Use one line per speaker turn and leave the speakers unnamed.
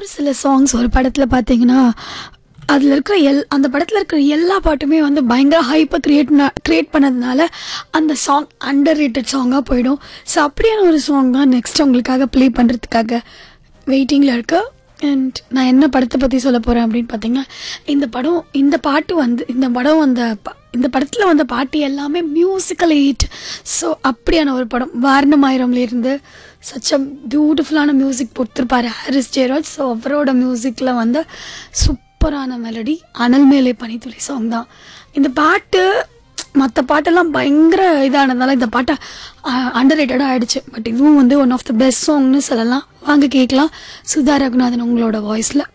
ஒரு சில சாங்ஸ் ஒரு படத்தில் பார்த்தீங்கன்னா அதில் இருக்கிற எல் அந்த படத்தில் இருக்கிற எல்லா பாட்டுமே வந்து பயங்கர ஹைப்பை க்ரியேட் க்ரியேட் பண்ணதுனால அந்த சாங் அண்டர் ரேட்டட் சாங்காக போயிடும் ஸோ அப்படியான ஒரு சாங் தான் நெக்ஸ்ட் உங்களுக்காக ப்ளே பண்ணுறதுக்காக வெயிட்டிங்கில் இருக்கு அண்ட் நான் என்ன படத்தை பற்றி சொல்ல போகிறேன் அப்படின்னு பார்த்தீங்கன்னா இந்த படம் இந்த பாட்டு வந்து இந்த படம் வந்த ப- இந்த படத்தில் வந்த பாட்டு எல்லாமே மியூசிக்கல் ஹிட் ஸோ அப்படியான ஒரு படம் வாரணமாயிரம்லேருந்து சச் அ பியூட்டிஃபுல்லான மியூசிக் கொடுத்துருப்பாரு ஹாரிஸ் ஜெயராஜ் ஸோ அவரோட மியூசிக்கில் வந்து சூப்பரான மெலடி அனல் மேலே பனித்துளி சாங் தான் இந்த பாட்டு மற்ற பாட்டெல்லாம் பயங்கர இதானதால இந்த பாட்டை அண்டர் ரேட்டடாக ஆயிடுச்சு பட் இதுவும் வந்து ஒன் ஆஃப் த பெஸ்ட் சாங்னு சொல்லலாம் வாங்க கேட்கலாம் சுதா ரகுநாதன் உங்களோட வாய்ஸில்